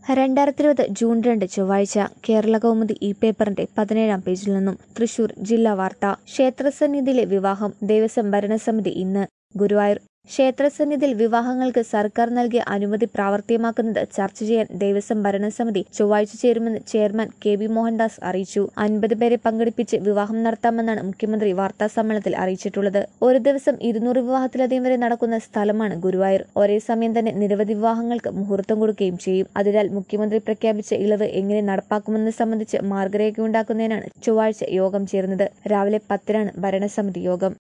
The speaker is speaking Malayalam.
രണ്ടായിരത്തി ഇരുപത് ജൂൺ രണ്ട് ചൊവ്വാഴ്ച കേരള കൗമുദി ഈ പേപ്പറിന്റെ പതിനേഴാം പേജിൽ നിന്നും തൃശൂർ ജില്ലാ വാർത്ത ക്ഷേത്രസന്നിധിയിലെ വിവാഹം ദേവസ്വം ഭരണസമിതി ഇന്ന് ഗുരുവായൂർ ക്ഷേത്രസന്നിധിയിൽ വിവാഹങ്ങൾക്ക് സർക്കാർ നൽകിയ അനുമതി പ്രാവർത്തികമാക്കുന്നത് ചർച്ച ചെയ്യാൻ ദേവസ്വം ഭരണസമിതി ചൊവ്വാഴ്ച ചേരുമെന്ന് ചെയർമാൻ കെ വി മോഹൻദാസ് അറിയിച്ചു അൻപത് പേരെ പങ്കെടുപ്പിച്ച് വിവാഹം നടത്താമെന്നാണ് മുഖ്യമന്ത്രി വാർത്താ സമ്മേളനത്തിൽ അറിയിച്ചിട്ടുള്ളത് ഒരു ദിവസം ഇരുന്നൂറ് വിവാഹത്തിലധികം വരെ നടക്കുന്ന സ്ഥലമാണ് ഗുരുവായൂർ ഒരേ സമയം തന്നെ നിരവധി വിവാഹങ്ങൾക്ക് മുഹൂർത്തം കൊടുക്കുകയും ചെയ്യും അതിനാൽ മുഖ്യമന്ത്രി പ്രഖ്യാപിച്ച ഇളവ് എങ്ങനെ നടപ്പാക്കുമെന്ന് സംബന്ധിച്ച് മാർഗരേഖയുണ്ടാക്കുന്നതിനാണ് ചൊവ്വാഴ്ച യോഗം ചേർന്നത് രാവിലെ പത്തിനാണ് ഭരണസമിതി യോഗം